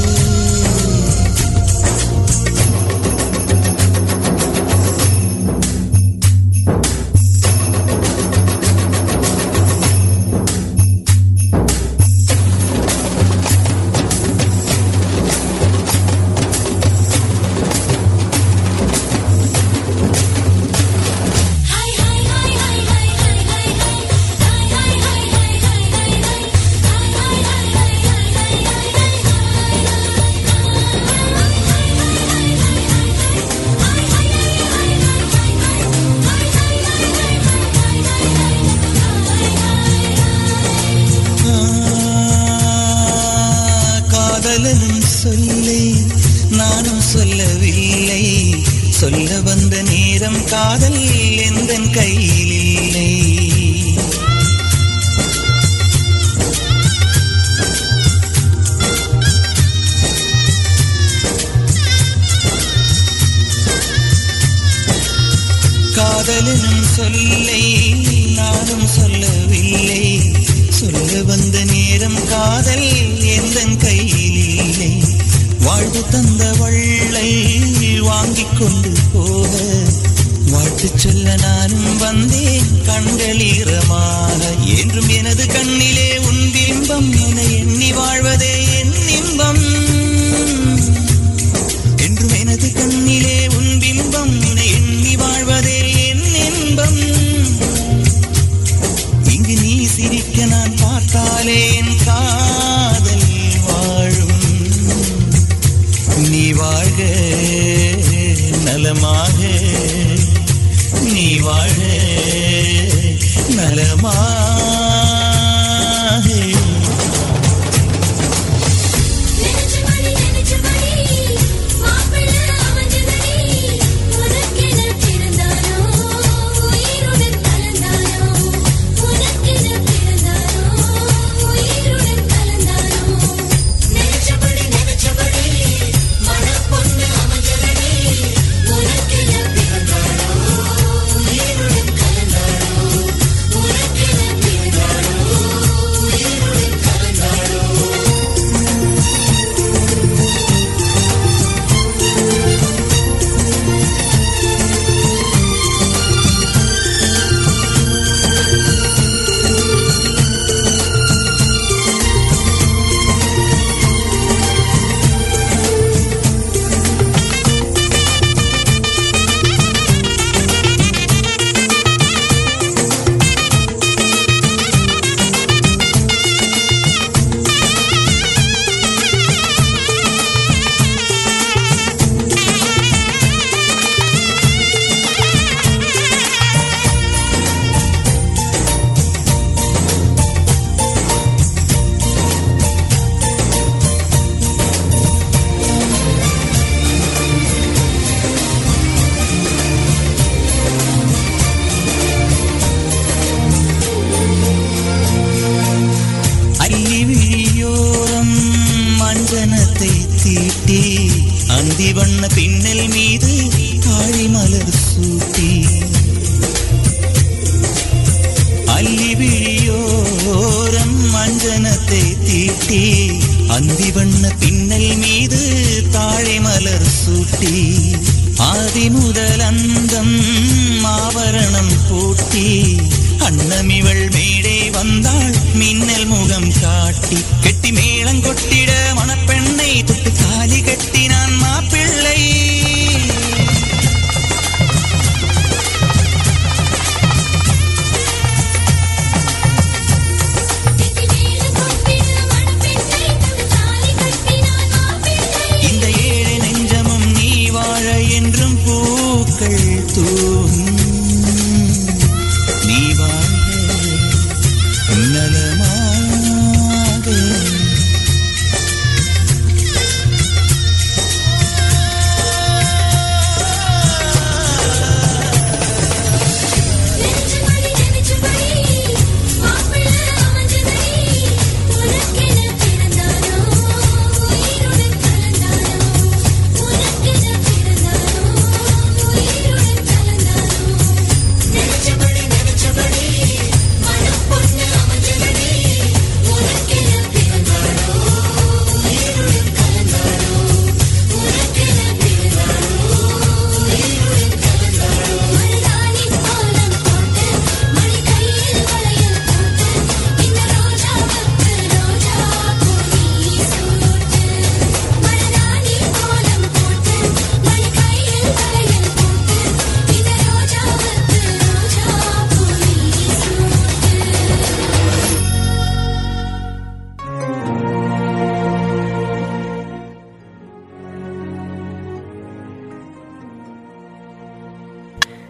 ஹாய் ஹாய் ஹாய் ஹாய் ஹாய் ஹாய் ஹாய் ஹாய் ஹாய் ஹாய் ஹாய் ஹாய் ஹாய் ஹாய் ஹாய் ஹாய் ஹாய் ஹாய் ஹாய் காதலனும் சொல்லை நானும் சொல்லவில்லை சொல்ல வந்த நேரம் காதல் எந்த கையில் இல்லை காதலனும் சொல்லை நானும் சொல்லவில்லை சொல்ல வந்த நேரம் காதல் எந்த கையில் இல்லை வாழ்வு தந்த வள்ளை வாங்கிக் கொண்டு போக வாழ்த்து சொல்ல நானும் வந்தேன் கண்களீரமாக என்றும் எனது கண்ணிலே உன் பிம்பம் என எண்ணி வாழ்வதே என் இன்பம் என்றும் எனது கண்ணிலே உன் பிம்பம் என எண்ணி வாழ்வதே என் இன்பம் இங்கு நீ சிரிக்க நான் பார்த்தாலே என் காதல் வாழும் நீ வாழ்க நலமாக நீ வாழ நலமாக நெஞ்சு மணி நெஞ்சு மணி மாப்பிள்ள அவஞ்சதடி உனக்கென பிறந்தானோ உயிருடன் கலந்தானோ உனக்கென பிறந்தானோ உயிருடன் கலந்தானோ நெஞ்சபடி நெஞ்சபடி மனப்பொண்ணு அவஞ்சதடி உனக்கென பிறந்தானோ உயிருடன் கலந்தானோ உனக்கென பிறந்தானோ உயிருடன் கலந்தானோ அள்ளி விழியோரம் மஞ்சனத்தை தீட்டி அந்தி வண்ண பின்னல் மீது ஆழி மலர் சூட்டி அள்ளி விழியோரம் மஞ்சனத்தை தீட்டி அந்தி வண்ண பின்னல் மீது தாழை மலர் சூட்டி ஆதி முதல் அந்தம் ஆவரணம் பூட்டி அன்னமிவள் மேடை வந்தாள் மின்னல் முகம் காட்டி கெட்டி மேளம் கொட்டிட மணப்பெண்ணை தொட்டு தாலி கட்டினான் மாப்பிள்ளை கெட்டி மேல கொட்டின மணப்பெண்ணை தொட்டு தாலி கட்டினான்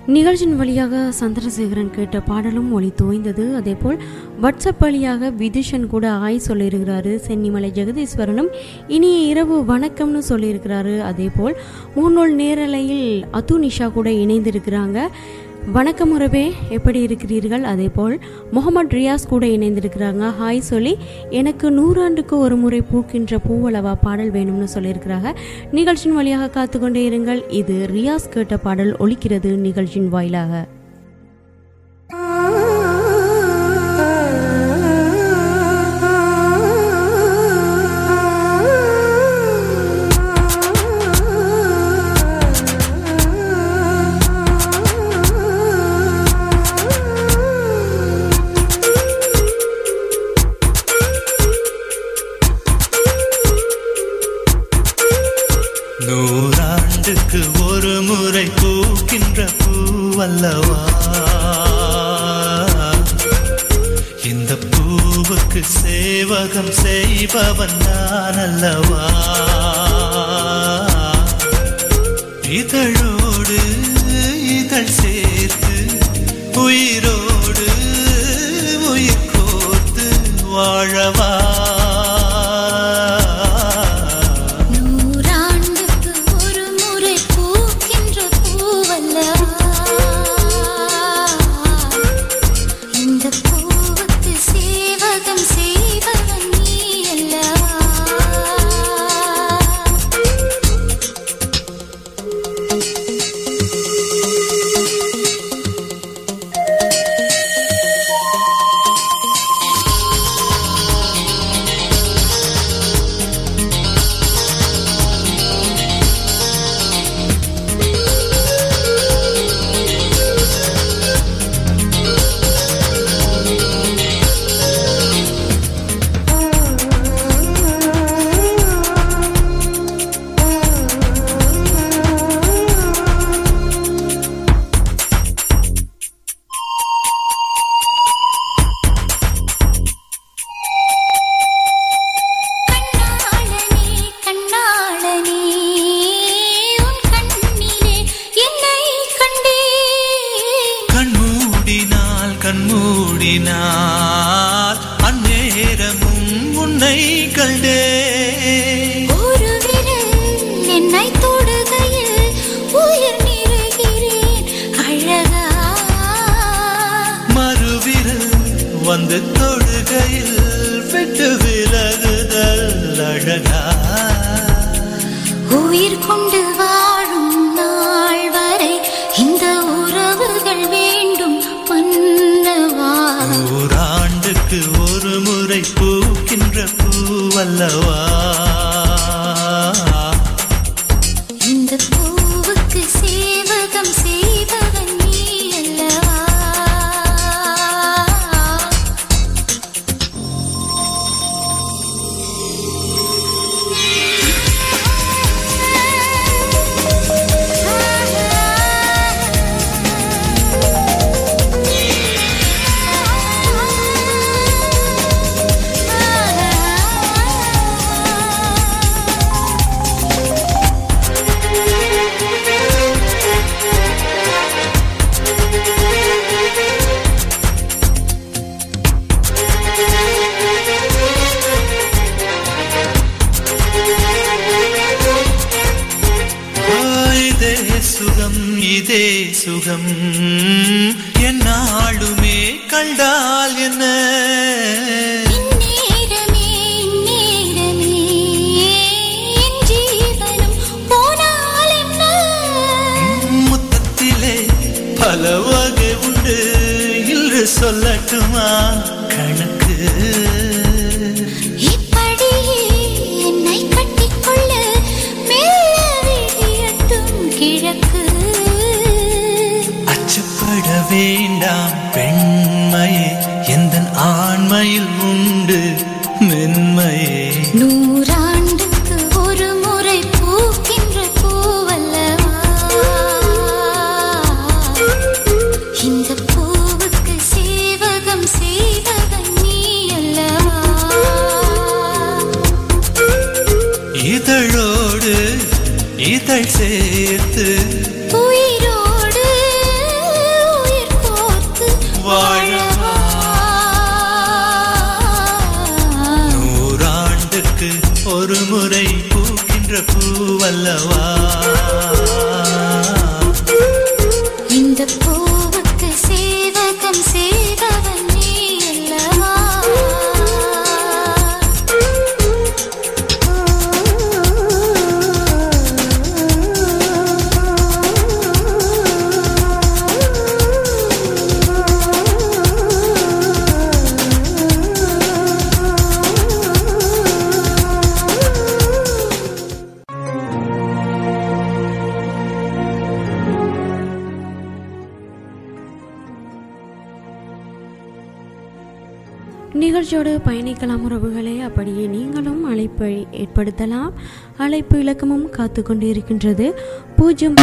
நிகழ்ச்சியின் வழியாக சந்திரசேகரன் கேட்ட பாடலும் ஒளி தோய்ந்தது அதேபோல் வாட்ஸ்அப் வழியாக விதிஷன் கூட ஆய் சொல்லியிருக்கிறாரு சென்னிமலை ஜெகதீஸ்வரனும் இனிய இரவு வணக்கம்னு சொல்லியிருக்கிறாரு அதேபோல் முன்னோள் நேரலையில் அத்து நிஷா கூட இணைந்திருக்கிறாங்க வணக்கம் உறவே எப்படி இருக்கிறீர்கள் அதேபோல் முகமது ரியாஸ் கூட இணைந்திருக்கிறாங்க ஹாய் சொல்லி எனக்கு நூறாண்டுக்கு ஒரு முறை பூக்கின்ற பூவளவா பாடல் வேணும்னு சொல்லியிருக்கிறாங்க நிகழ்ச்சியின் வழியாக காத்துக்கொண்டே இருங்கள் இது ரியாஸ் கேட்ட பாடல் ஒலிக்கிறது நிகழ்ச்சியின் வாயிலாக நூறாண்டுக்கு ஒரு முறை பூக்கின்ற பூவல்லவா இந்த பூவுக்கு சேவகம் செய்பவன் நான் அல்லவா இதழோடு இதழ் சேர்த்து உயிரோடு உயிர் கோர்த்து வாழவா நூறாண்டுக்கு ஒரு முறை பூக்கின்ற பூவல்லவா இந்த பூவுக்கு சேவகம் செய்வதன் நீ அல்லவா கண்ணாளனே கண்ணாளனே உன் கண்ணிலே என்னை கண்டேன் கண்மூடினால் கண்மூடினால் அந்நேரமும் உன்னை கண்டே ஒரு விரல் என்னை தொடுகையில் உயிர் நிறைகிறேன் அழகா மறுவிரல் வந்து தொடுகையில் விட்டு விலகுதல் அழகா உயிர் கொண்டு வாழும் நாள் வரை இந்த உறவுகள் வேண்டும் மன்னவா நூறாண்டுக்கு ஒரு முறை பூக்கின்ற பூவல்லவா இந்த பூவுக்கு சேவகம் செய்பவன் நீ அல்லவா ஆ, இதே சுகம் இதே சுகம் என்னாளுமே கண்டால் என்ன இந்நேரமே இந்நேரமே என் ஜீவனும் போனால் என்ன முத்தத்திலே பல வகை உண்டு இன்று சொல்லட்டுமா கணக்கு இப்படியே என்னை கட்டிக்கொள்ள மெல்ல விழியட்டும் கிழக்கு அச்சப்பட வேண்டாம் பெண்மையே எந்த ஆண்மையில் உண்டு மென்மையே நூறாண்டுக்கு ஒரு முறை பூக்கின்ற பூவல்லவா இந்த பூவுக்கு சேவகம் செய்வதன் நீ அல்லவா இதழோடு இதழ் சேர்த்து உயிரோடு பூவல்லவா இந்த பூவுக்கு சேவகம் செய்தவன் நீ அல்லவா நிகழ்ச்சியோடு பயணிக்கலாம் உறவுகளே அப்படியே நீங்களும் அழைப்பை ஏற்படுத்தலாம் அழைப்பு இலக்கமும் காத்து கொண்டு இருக்கின்றது பூஜ்ஜியம்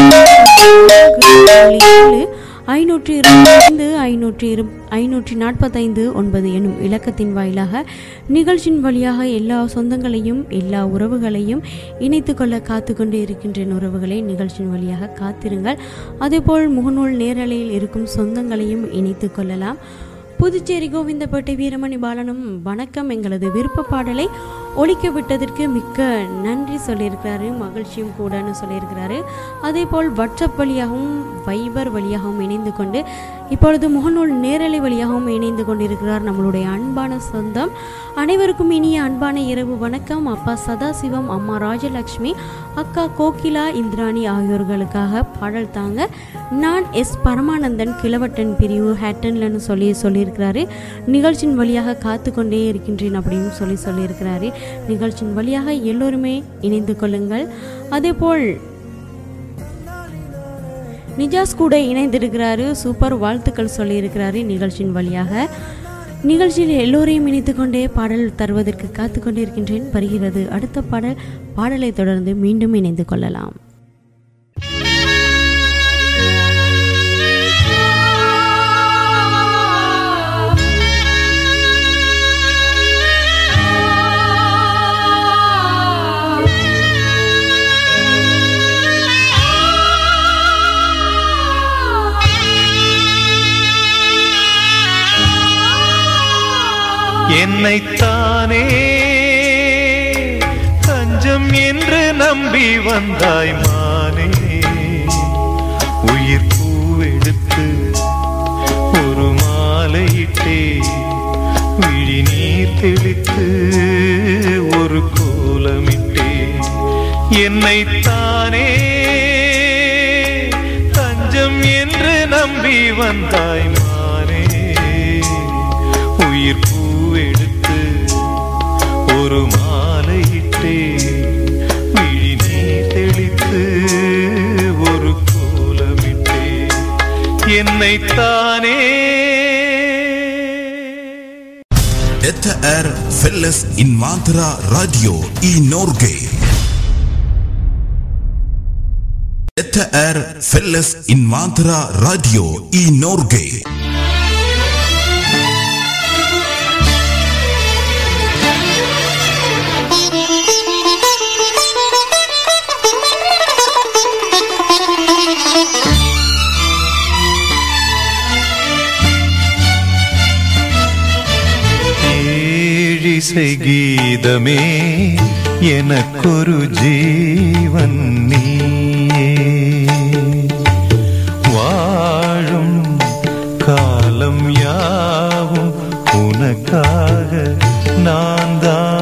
ஏழு ஐநூற்றி இருபத்தைந்து ஐநூற்றி இரு ஐநூற்றி நாற்பத்தைந்து ஒன்பது எனும் இலக்கத்தின் வாயிலாக நிகழ்ச்சியின் வழியாக எல்லா சொந்தங்களையும் எல்லா உறவுகளையும் இணைத்து கொள்ள காத்து கொண்டு இருக்கின்றேன் உறவுகளை நிகழ்ச்சியின் வழியாக காத்திருங்கள் அதேபோல் முகநூல் நேரலையில் இருக்கும் சொந்தங்களையும் இணைத்து கொள்ளலாம் புதுச்சேரி கோவிந்தப்பேட்டை வீரமணி பாலனும் வணக்கம் எங்களது விருப்ப பாடலை ஒழிக்க விட்டதற்கு மிக்க நன்றி சொல்லியிருக்கிறாரு மகிழ்ச்சியும் கூடன்னு சொல்லியிருக்கிறாரு அதே போல் வாட்ஸ்அப் வழியாகவும் வைபர் வழியாகவும் இணைந்து கொண்டு இப்பொழுது முகநூல் நேரலை வழியாகவும் இணைந்து கொண்டிருக்கிறார் நம்மளுடைய அன்பான சொந்தம் அனைவருக்கும் இனிய அன்பான இரவு வணக்கம் அப்பா சதாசிவம் அம்மா ராஜலக்ஷ்மி அக்கா கோகிலா இந்திராணி ஆகியோர்களுக்காக பாடல் தாங்க நான் எஸ் பரமானந்தன் கிழவட்டன் பிரிவு ஹேட்டன்லன்னு சொல்லி சொல்லியிருக்கிறாரு நிகழ்ச்சியின் வழியாக காத்து கொண்டே இருக்கின்றேன் அப்படின்னு சொல்லி சொல்லியிருக்கிறாரு நிகழ்ச்சியின் வழியாக எல்லோருமே இணைந்து கொள்ளுங்கள் அதேபோல் நிஜாஸ் கூட இணைந்திருக்கிறாரு சூப்பர் வாழ்த்துக்கள் சொல்லியிருக்கிறாரு நிகழ்ச்சியின் வழியாக நிகழ்ச்சியில் எல்லோரையும் இணைத்து கொண்டே பாடல் தருவதற்கு காத்து கொண்டிருக்கின்றேன் வருகிறது அடுத்த பாடல் பாடலை தொடர்ந்து மீண்டும் இணைந்து கொள்ளலாம் என்னைத்தானே தஞ்சம் என்று நம்பி வந்தாய் மானே உயிர் பூவெடுத்து ஒரு மாலையிட்டே விழி நீர் தெளித்து ஒரு கோலமிட்டே என்னைத்தானே தஞ்சம் என்று நம்பி வந்தாய் மானே உயிர் பூவெடுத்து ஒரு மாலையிட்டே விழி நீர் தெளித்து ஒரு கோலமிட்டே என்னைத்தானே Detta är Felles Invantera Radio i Norge. Detta är Felles Invantera Radio i Norge. ஏழிசை கீதமே எனக்கொரு ஜீவன் நீயே வாழும் காலம் யாவும் உனக்காக நான்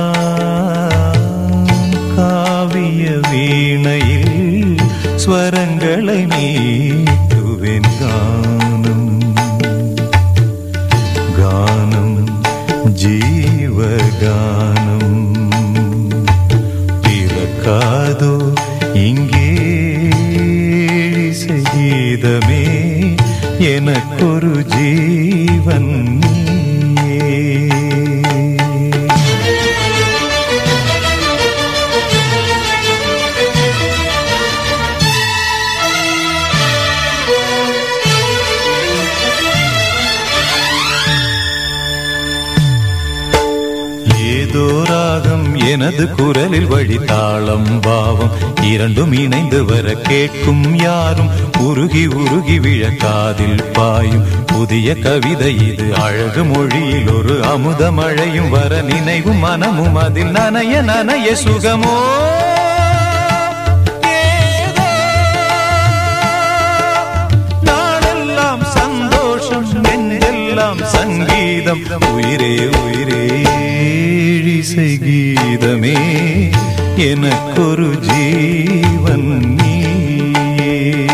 தான் காவிய வீணையில் ஸ்வரங்களை நீட்டுவேன் கானம் கானம் ஜீவகானம் பிறக்காதோ இங்கே சங்கீதமே எனக்கொரு ஜீவன் நீயே ஏதோ ராகம் எனது குரலில் வழி தாளம் பாவம் இரண்டும் இணைந்து வர கேட்கும் யாரும் உருகி உருகி விழ காதில் பாயும் புதிய கவிதை இது அழகு மொழியில் ஒரு அமுத மழையும் வர நினைவும் மனமும் அதில் நனைய நனைய சுகமோ உயிரே உயிரே இசை கீதமே எனக்கொரு ஜீவன் நீயே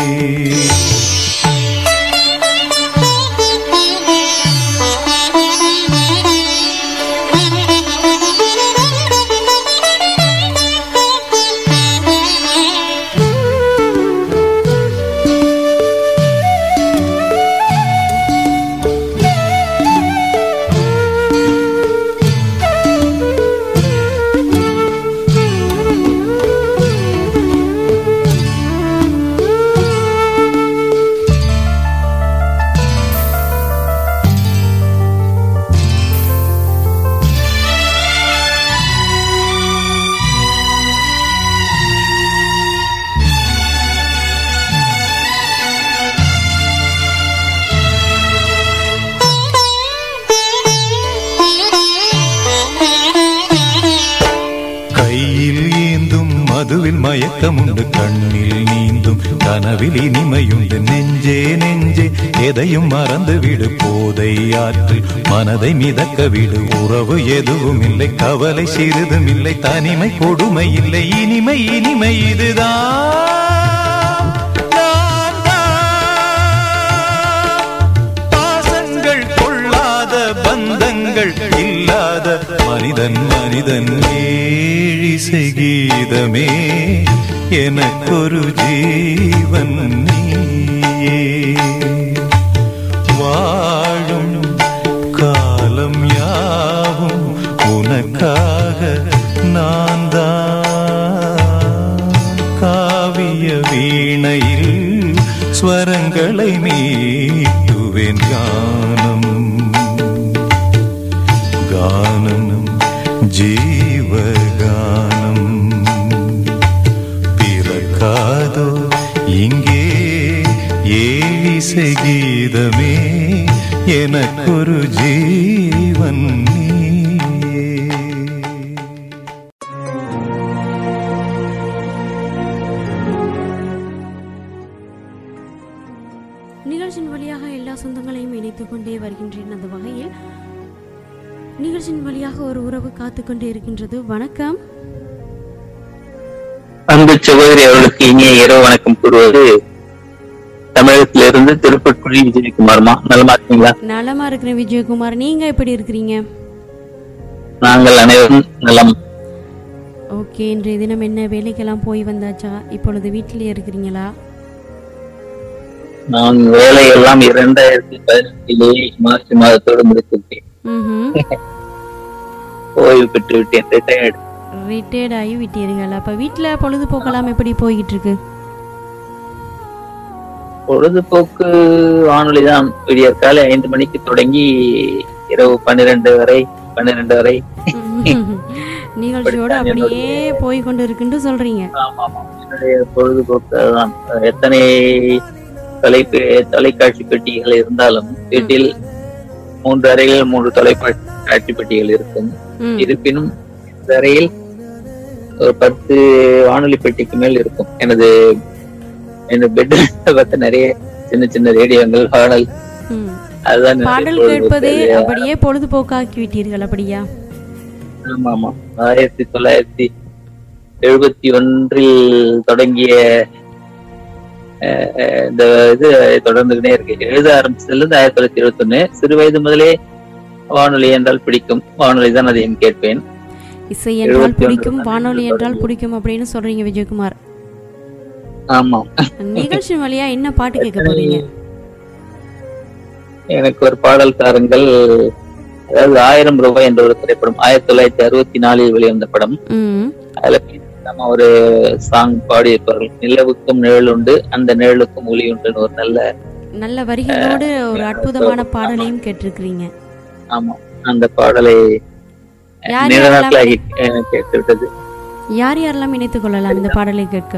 கையில் ஏந்தும் மதுவில் மயக்கமுண்டு கண்ணில் நீந்தும் கனவில் இனிமையுண்டு நெஞ்சே நெஞ்சே எதையும் மறந்து விடு போதை ஆற்றில் மனதை மிதக்க விடு உறவு எதுவும் இல்லை கவலை சிறிதும் இல்லை தனிமை கொடுமை இல்லை இனிமை இனிமை இதுதான் நான் தான். பாசங்கள் கொள்ளாத பந்தங்கள் இல்லாத மனிதன் மனிதன் ஏழிசை கீதமே எனக்கொரு ஜீவன் நீயே வாழும் காலம் யாவும் உனக்காக நான் தான் காவிய வீணையில் ஸ்வரங்களை மீட்டுவேன் கானம் கானம் ஜீவகானம் பிறக்காதோ இங்கே ஏழிசை கீதமே எனக்கொரு ஜீவன் நீயே நிகழ்ச்சியின் வழியாக எல்லா சொந்தங்களையும் இணைத்துக் கொண்டே வருகின்றேன் அந்த வகையில் நிகழ்ச்சியின் வழியாக ஒரு உறவு காத்துக்கொண்டே இருக்கின்றது வணக்கம் அன்பு சகோதரி அவர்களுக்கு இனிய இரவு வணக்கம் கூறுவது தமிழகத்திலிருந்து திருப்பட்குழி விஜயகுமார்மா நலமா இருக்கீங்களா நலமா இருக்கிறேன் விஜயகுமார் நீங்க எப்படி இருக்கிறீங்க நாங்கள் அனைவரும் நலம் ஓகே இன்றைய தினம் என்ன வேலைக்கெல்லாம் போய் வந்தாச்சா இப்பொழுது வீட்டிலே இருக்கிறீங்களா நான் வேலையெல்லாம் இரண்டாயிரத்தி பதினெட்டிலேயே மார்ச் மாதத்தோடு முடித்துவிட்டேன் ம் ஓய்வு பெற்று விட்டேன் ரிட்டையர்டு ரிட்டையர்ட் ஆகி விட்டீர்கள் அப்ப வீட்டுல பொழுதுபோக்கெல்லாம் எப்படி போய்கிட்டு இருக்கு பொழுதுபோக்கு வானொலி தான் விடியற் காலை ஐந்து மணிக்கு தொடங்கி இரவு பன்னிரண்டு வரை பன்னிரண்டு வரை நிகழ்ச்சியோட அப்படியே போய் கொண்டு இருக்குன்னு சொல்றீங்க ஆமா ஆமா என்னுடைய பொழுதுபோக்கு அதுதான் எத்தனை தொலைப்பு தொலைக்காட்சி பெட்டிகள் இருந்தாலும் வீட்டில் மூன்று அறைகள் மூன்று தொலைக்காட்சி பெட்டிகள் இருக்கும் ம். இருப்பினும் இந்த அறையில் ஒரு பத்து வானொலி பெட்டிக்கு மேல் இருக்கும் எனது எனது பெட் பார்த்து நிறைய சின்ன சின்ன ரேடியோங்கள் பாடல் ம். அதுதான் என்னுடைய பாடல் பொழுதுபோக்கு. கேட்பதே அப்படியே பொழுதுபோக்காக்கி விட்டீர்கள் அப்படியா ஆமா ஆமா ஆயிரத்தி தொள்ளாயிரத்தி எழுபத்தி ஒன்றில் தொடங்கிய அஹ், அஹ், இந்த இது தொடர்ந்துகிட்டே இருக்கு எழுத ஆரம்பிச்சதுல இருந்து ஆயிரத்தி தொள்ளாயிரத்தி எழுபத்தி ஒண்ணு சிறு வயது முதலே வானொலி என்றால் பிடிக்கும் வானொலி தான் அதையும் கேட்பேன் இசை என்றால் எழுபத்தி ஒன்று பிடிக்கும் வானொலி என்றால் பிடிக்கும் அப்படின்னு சொல்றீங்க விஜயகுமார் ஆமா நிகழ்ச்சி வழியா என்ன பாட்டு கேட்க போறீங்க எனக்கு ஒரு பாடல் தாருங்கள் அதாவது ஆயிரம் ரூபாய் என்ற ஒரு திரைப்படம் ஆயிரத்தி தொள்ளாயிரத்தி அறுபத்தி நாலில் வெளிவந்த படம் ம் அதுல நம்ம ஒரு சாங் பாடியிருப்பார்கள் நிலவுக்கும் நிழல் உண்டு அந்த நிழலுக்கும் ஒளி உண்டுன்னு ஒரு நல்ல நல்ல வரிகளோடு ஒரு அற்புதமான பாடலையும் கேட்டிருக்கிறீங்க ஆமா அந்த பாடலை யார் நீண்ட யாரெல்லாம் நாட்களாகி அஹ், கேட்டு விட்டது யார் யாரெல்லாம் இணைத்துக் கொள்ளலாம் இந்த பாடலை கேட்க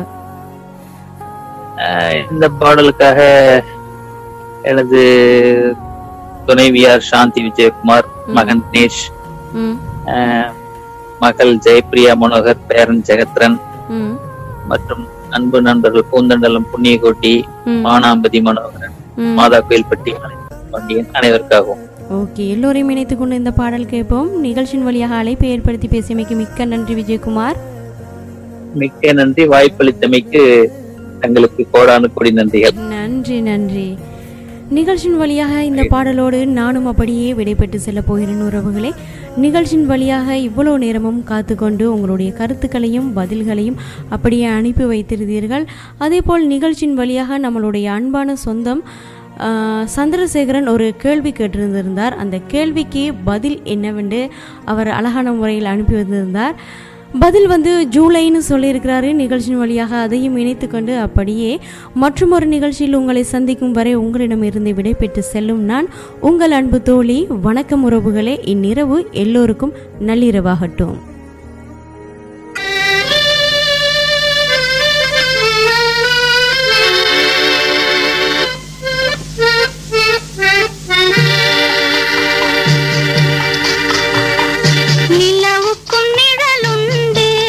அஹ், இந்த பாடலுக்காக எனது துணைவியார் சாந்தி விஜயகுமார் மகன் தினேஷ் ம் அஹ், மகள் ஜெயப்பிரியா மனோகர் பேரன் ஜெகத்ரன் ம் மற்றும் அன்பு நண்பர்கள் பூந்தண்டலம் புண்ணியகோட்டி ம். மானாம்பதி மனோகரன் ம். மாதா கோயில்பட்டி பாண்டியன் அனைவருக்காகவும் ஓகே எல்லோரையும் இணைத்துக் கொண்டு இந்த பாடல் கேட்போம் நிகழ்ச்சியின் வழியாக அழைப்பை ஏற்படுத்தி பேசியமைக்கு மிக்க நன்றி விஜயகுமார் மிக்க நன்றி வாய்ப்பளித்தமைக்கு தங்களுக்கு கோடானு கோடி நன்றிகள் நன்றி நன்றி நிகழ்ச்சியின் வழியாக இந்த பாடலோடு நானும் அப்படியே விடைபெற்று செல்ல போகிறேன் உறவுகளே நிகழ்ச்சியின் வழியாக இவ்வளோ நேரமும் காத்துக்கொண்டு உங்களுடைய கருத்துக்களையும் பதில்களையும் அப்படியே அனுப்பி வைத்திருந்தீர்கள் அதேபோல் நிகழ்ச்சியின் வழியாக நம்மளுடைய அன்பான சொந்தம் ஆ, சந்திரசேகரன் ஒரு கேள்வி கேட்டிருந்திருந்தார் அந்த கேள்விக்கு பதில் என்னவென்று அவர் அழகான முறையில் அனுப்பி வந்திருந்தார் பதில் வந்து ஜூலைன்னு சொல்லியிருக்கிறாரு நிகழ்ச்சியின் வழியாக அதையும் இணைத்து கொண்டு அப்படியே மற்றும் ஒரு நிகழ்ச்சியில் உங்களை சந்திக்கும் வரை உங்களிடமிருந்து விடைபெற்று செல்லும் நான் உங்கள் அன்பு தோழி வணக்கம் உறவுகளே இந்நிரவு எல்லோருக்கும் நள்ளிரவாகட்டும்